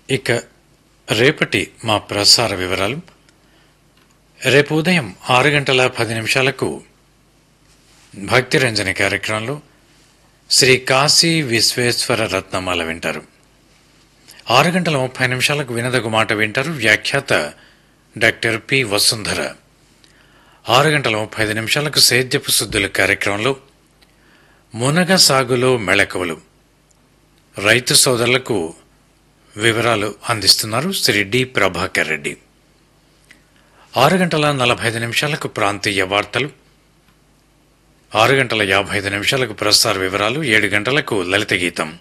ఇక రేపటి మా ప్రసార వివరాలు రేపు ఉదయం ఆరు గంటల పది నిమిషాలకు భక్తి రంజని కార్యక్రమంలో శ్రీ కాశీ విశ్వేశ్వర రత్నమాల వింటారు ఆరు గంటల ముప్పై నిమిషాలకు వినదగు మాట వింటారు వ్యాఖ్యాత డాక్టర్ పి వసుంధర ఆరు గంటల ముప్పై ఐదు నిమిషాలకు సేద్యపు శుద్ధుల కార్యక్రమంలో మునగ సాగులో మెళకువలు రైతు సోదరులకు వివరాలు అందిస్తున్నారు శ్రీ డి ప్రభాకర్ రెడ్డి ఆరు గంటల నలభై ఐదు నిమిషాలకు ప్రాంతీయ వార్తలు ఆరు గంటల యాభై ఐదు నిమిషాలకు ప్రసార వివరాలు ఏడు గంటలకు లలిత గీతం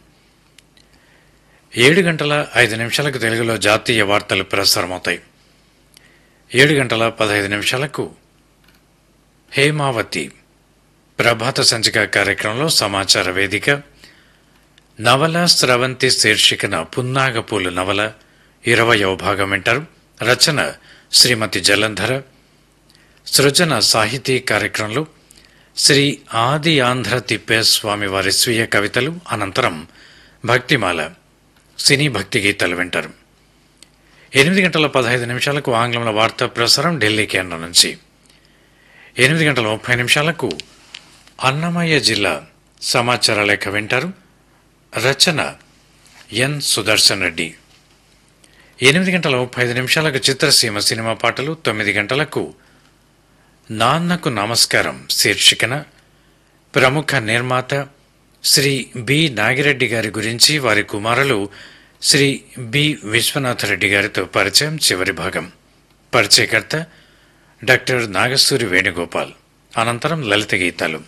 ఏడు గంటల ఐదు నిమిషాలకు తెలుగులో జాతీయ వార్తలు ప్రసారమవుతాయి ఏడు గంటల పదహైదు నిమిషాలకు హేమావతి ప్రభాత సంచిక కార్యక్రమంలో సమాచార వేదిక నవల స్రవంతి శీర్షికన పున్నాగపూలు నవల ఇరవయవ భాగం వింటారు రచన శ్రీమతి జలంధర సృజన సాహితీ కార్యక్రమంలో శ్రీ ఆది ఆంధ్ర తిప్పేస్వామి వారి స్వీయ కవితలు అనంతరం భక్తిమాల సినీ భక్తి గీతాలు వింటారు ఎనిమిది గంటల పదహైదు నిమిషాలకు ఆంగ్లంలో వార్తా ప్రసారం ఢిల్లీ కేంద్రం నుంచి ఎనిమిది గంటల ముప్పై నిమిషాలకు అన్నమయ్య జిల్లా సమాచార లేఖ వింటారు రచన ఎన్ సుదర్శన్ రెడ్డి ఎనిమిది గంటల ముప్పై ఐదు నిమిషాలకు చిత్రసీమ సినిమా పాటలు తొమ్మిది గంటలకు నాన్నకు నమస్కారం శీర్షికన ప్రముఖ నిర్మాత శ్రీ బి నాగిరెడ్డి గారి గురించి వారి కుమారులు శ్రీ బి విశ్వనాథరెడ్డి గారితో పరిచయం చివరి భాగం పరిచయకర్త డాక్టర్ నాగసూరి వేణుగోపాల్ అనంతరం లలిత గీతాలు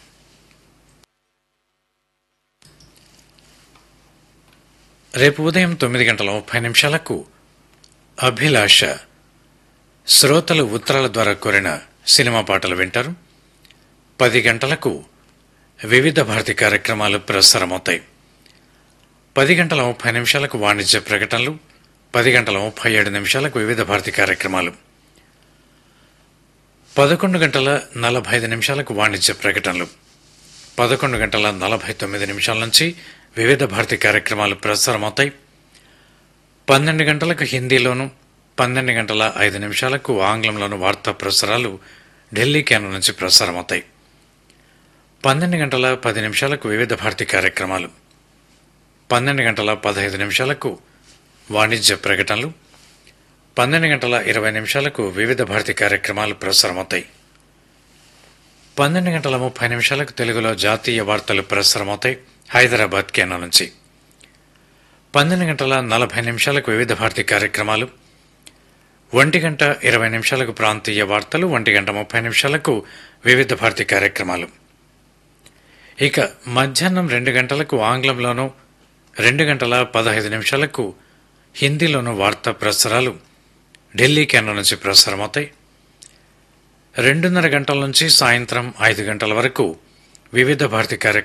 రేపు ఉదయం తొమ్మిది గంటల ముప్పై నిమిషాలకు అభిలాష శ్రోతలు ఉత్తరాల ద్వారా కోరిన సినిమా పాటలు వింటారు పది గంటలకు వివిధ భారతి కార్యక్రమాలు ప్రసారమవుతాయి పది గంటల ముప్పై నిమిషాలకు వాణిజ్య ప్రకటనలు పది గంటల ముప్పై ఏడు నిమిషాలకు వివిధ భారతి కార్యక్రమాలు పదకొండు గంటల నలభై ఐదు నిమిషాలకు వాణిజ్య ప్రకటనలు పదకొండు గంటల నలభై తొమ్మిది నిమిషాల నుంచి వివిధ భారతి కార్యక్రమాలు ప్రసారమవుతాయి పన్నెండు గంటలకు హిందీలోను పన్నెండు గంటల ఐదు నిమిషాలకు ఆంగ్లంలోను వార్తా ప్రసారాలు ఢిల్లీ కేంద్రం నుంచి ప్రసారమవుతాయి పన్నెండు గంటల పది నిమిషాలకు వివిధ భారతి కార్యక్రమాలు పన్నెండు గంటల పదహైదు నిమిషాలకు వాణిజ్య ప్రకటనలు పన్నెండు గంటల ఇరవై నిమిషాలకు వివిధ భారతి కార్యక్రమాలు ప్రసారమవుతాయి పన్నెండు గంటల ముప్పై నిమిషాలకు తెలుగులో జాతీయ వార్తలు ప్రసారమవుతాయి హైదరాబాద్ కేంద్రం నుంచి పన్నెండు గంటల నలభై నిమిషాలకు వివిధ భారతి కార్యక్రమాలు ఒంటి గంట ఇరవై నిమిషాలకు ప్రాంతీయ వార్తలు ఒంటి గంట ముప్పై నిమిషాలకు వివిధ భారతి కార్యక్రమాలు ఇక మధ్యాహ్నం రెండు గంటలకు ఆంగ్లంలోనూ రెండు గంటల పదహైదు నిమిషాలకు హిందీలోనూ వార్తా ప్రసారాలు ఢిల్లీ కేంద్రం నుంచి ప్రసారమవుతాయి రెండున్నర గంటల నుంచి సాయంత్రం ఐదు గంటల వరకు వివిధ భారతి కార్యక్రమాలు